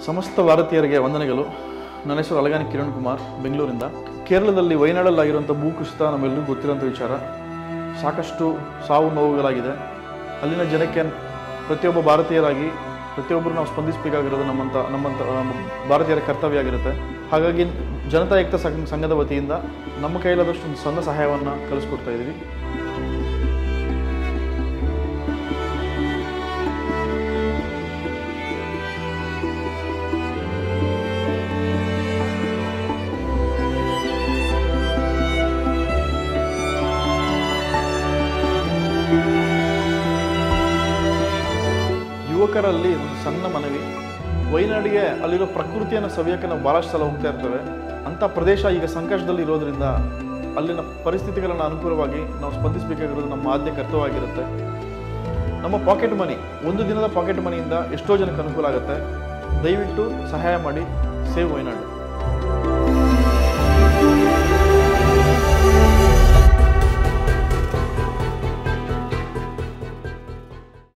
ಸಮಸ್ತ ಭಾರತೀಯರಿಗೆ ವಂದನೆಗಳು ನನ್ನ ಹೆಸರು ಅಲಗಾನಿ ಕಿರಣ್ ಕುಮಾರ್ ಬೆಂಗಳೂರಿಂದ ಕೇರಳದಲ್ಲಿ ವಯನಾಡಲ್ಲಾಗಿರುವಂಥ ಭೂಕುಸಿತ ನಮ್ಮೆಲ್ಲರಿಗೂ ಗೊತ್ತಿರೋಂಥ ವಿಚಾರ ಸಾಕಷ್ಟು ಸಾವು ನೋವುಗಳಾಗಿದೆ ಅಲ್ಲಿನ ಜನಕ್ಕೆ ಪ್ರತಿಯೊಬ್ಬ ಭಾರತೀಯರಾಗಿ ಪ್ರತಿಯೊಬ್ಬರು ನಾವು ಸ್ಪಂದಿಸಬೇಕಾಗಿರೋದು ನಮ್ಮಂಥ ನಮ್ಮಂಥ ನಮ್ಮ ಭಾರತೀಯರ ಕರ್ತವ್ಯ ಆಗಿರುತ್ತೆ ಹಾಗಾಗಿ ಜನತಾ ಏಕ್ತಾ ಸಂಘ ಸಂಘದ ವತಿಯಿಂದ ನಮ್ಮ ಕೈಲಾದಷ್ಟು ಒಂದು ಸಣ್ಣ ಸಹಾಯವನ್ನು ಕಳಿಸ್ಕೊಡ್ತಾ ಇದ್ದೀವಿ ಯುವಕರಲ್ಲಿ ಒಂದು ಸಣ್ಣ ಮನವಿ ವೈನಾಡಿಗೆ ಅಲ್ಲಿರೋ ಪ್ರಕೃತಿಯನ್ನು ಸವಿಯೋಕ್ಕೆ ನಾವು ಭಾಳಷ್ಟು ಸಲ ಹೋಗ್ತಾ ಇರ್ತೇವೆ ಅಂಥ ಪ್ರದೇಶ ಈಗ ಸಂಕಷ್ಟದಲ್ಲಿ ಇರೋದ್ರಿಂದ ಅಲ್ಲಿನ ಪರಿಸ್ಥಿತಿಗಳನ್ನು ಅನುಕೂಲವಾಗಿ ನಾವು ಸ್ಪಂದಿಸಬೇಕಾಗಿರೋದು ನಮ್ಮ ಆದ್ಯ ಕರ್ತವ್ಯವಾಗಿರುತ್ತೆ ನಮ್ಮ ಪಾಕೆಟ್ ಮನಿ ಒಂದು ದಿನದ ಪಾಕೆಟ್ ಮನಿಯಿಂದ ಎಷ್ಟೋ ಜನಕ್ಕೆ ಅನುಕೂಲ ಆಗುತ್ತೆ ದಯವಿಟ್ಟು ಸಹಾಯ ಮಾಡಿ ಸೇವ್ ವೈನಾಡು